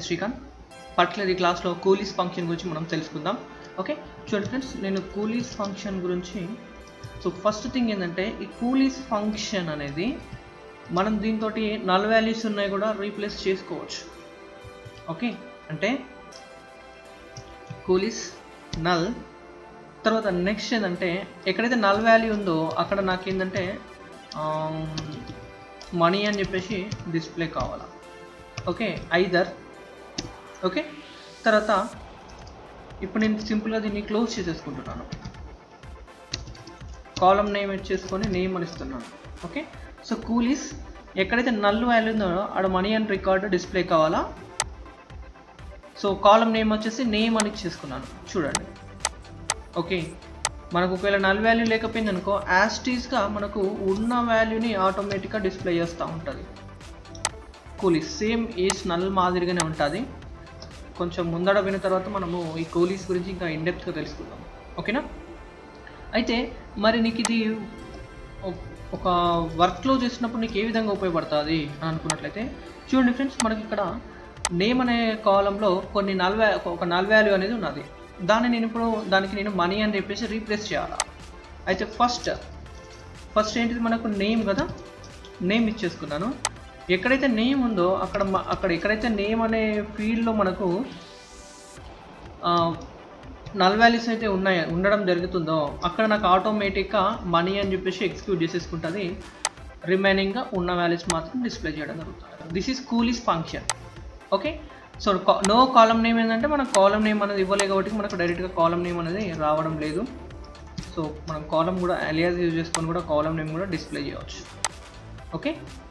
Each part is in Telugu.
శ్రీకాంత్ పర్టికులర్ ఈ క్లాస్లో కూలీస్ ఫంక్షన్ గురించి మనం తెలుసుకుందాం ఓకే చూడండి ఫ్రెండ్స్ నేను కూలీస్ ఫంక్షన్ గురించి సో ఫస్ట్ థింగ్ ఏంటంటే ఈ కూలీస్ ఫంక్షన్ అనేది మనం దీంతో నల్ వాల్యూస్ ఉన్నాయి కూడా రీప్లేస్ చేసుకోవచ్చు ఓకే అంటే కూలీస్ నల్ తర్వాత నెక్స్ట్ ఏంటంటే ఎక్కడైతే నల్ వాల్యూ ఉందో అక్కడ నాకు ఏంటంటే మనీ అని చెప్పేసి డిస్ప్లే కావాలా ఓకే ఐదర్ ఓకే తర్వాత ఇప్పుడు నేను సింపుల్గా దీన్ని క్లోజ్ చేసేసుకుంటున్నాను కాలం నేమ్ ఇచ్చేసుకొని నేమ్ అని ఇస్తున్నాను ఓకే సో కూలీస్ ఎక్కడైతే నల్ వాల్యూ ఉందో ఆడ మనీ అండ్ రికార్డు డిస్ప్లే కావాలా సో కాలం నేమ్ వచ్చేసి నేమ్ అని ఇచ్చేసుకున్నాను చూడండి ఓకే మనకు ఒకవేళ నల్ వాల్యూ లేకపోయింది అనుకో యాస్టీస్గా మనకు ఉన్న వాల్యూని ఆటోమేటిక్గా డిస్ప్లే చేస్తూ ఉంటుంది కూలీస్ సేమ్ ఈస్ నల్ మాదిరిగానే ఉంటుంది కొంచెం ముందడ విన్న తర్వాత మనము ఈ కూలీస్ గురించి ఇంకా ఇండెప్త్గా తెలుసుకుందాం ఓకేనా అయితే మరి నీకు ఇది ఒక వర్క్లో చేసినప్పుడు నీకు ఏ విధంగా ఉపయోగపడుతుంది అని అనుకున్నట్లయితే చూడండి ఫ్రెండ్స్ మనకి ఇక్కడ నేమ్ అనే కాలంలో కొన్ని నల్ వ్యా ఒక నల్ వాల్యూ అనేది ఉన్నది దాన్ని నేను ఇప్పుడు దానికి నేను మనీ అని చెప్పేసి రీప్లేస్ చేయాలా అయితే ఫస్ట్ ఫస్ట్ ఏంటిది మనకు నేమ్ కదా నేమ్ ఇచ్చేసుకున్నాను ఎక్కడైతే నేమ్ ఉందో అక్కడ అక్కడ ఎక్కడైతే నేమ్ అనే ఫీల్డ్లో మనకు నల్ వాల్యూస్ అయితే ఉన్నాయి ఉండడం జరుగుతుందో అక్కడ నాకు ఆటోమేటిక్గా మనీ అని చెప్పేసి ఎగ్జిక్యూట్ చేసేసుకుంటుంది రిమైనింగ్గా ఉన్న వాల్యూస్ మాత్రం డిస్ప్లే చేయడం జరుగుతుంది this is coalesce function okay so no column name ఏంటంటే మనకు కాలం నేమ్ అనేది ఇవ్వలేదు కాబట్టి మనకు డైరెక్ట్గా కాలం నేమ్ అనేది రావడం లేదు సో మనం కాలం కూడా అలియాస్ యూజ్ చేసుకొని కూడా కాలం నేమ్ కూడా డిస్ప్లే చేయవచ్చు okay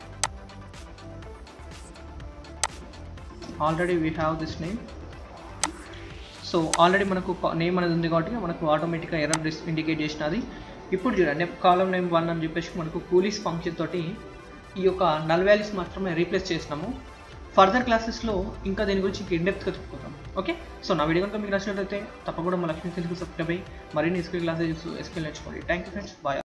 already we have this name so already మనకు నేమ్ అనేది ఉంది కాబట్టి మనకు ఆటోమేటిక్గా ఎర్రర్ డిస్ ఇండికేట్ చేసినది ఇప్పుడు చూడండి కాలం నేమ్ వన్ అని చెప్పేసి మనకు కూలీస్ ఫంక్షన్ తోటి ఈ యొక్క నల్ వాల్యూస్ మాత్రమే రీప్లేస్ చేసినాము ఫర్దర్ క్లాసెస్లో ఇంకా దీని గురించి ఇంకా ఇండెప్త్గా చెప్పుకుందాం ఓకే సో నా వీడియో కనుక మీకు నచ్చినట్లయితే తప్పకుండా మా లక్ష్మీ తెలుగు సబ్స్క్రైబ్ అయ్యి మరిన్ని ఎస్క్యూ క్లాసెస్ ఎస్క్యూ నేర్చుకోండి థ్యాంక్ యూ ఫ్రెండ్స్ బాయ్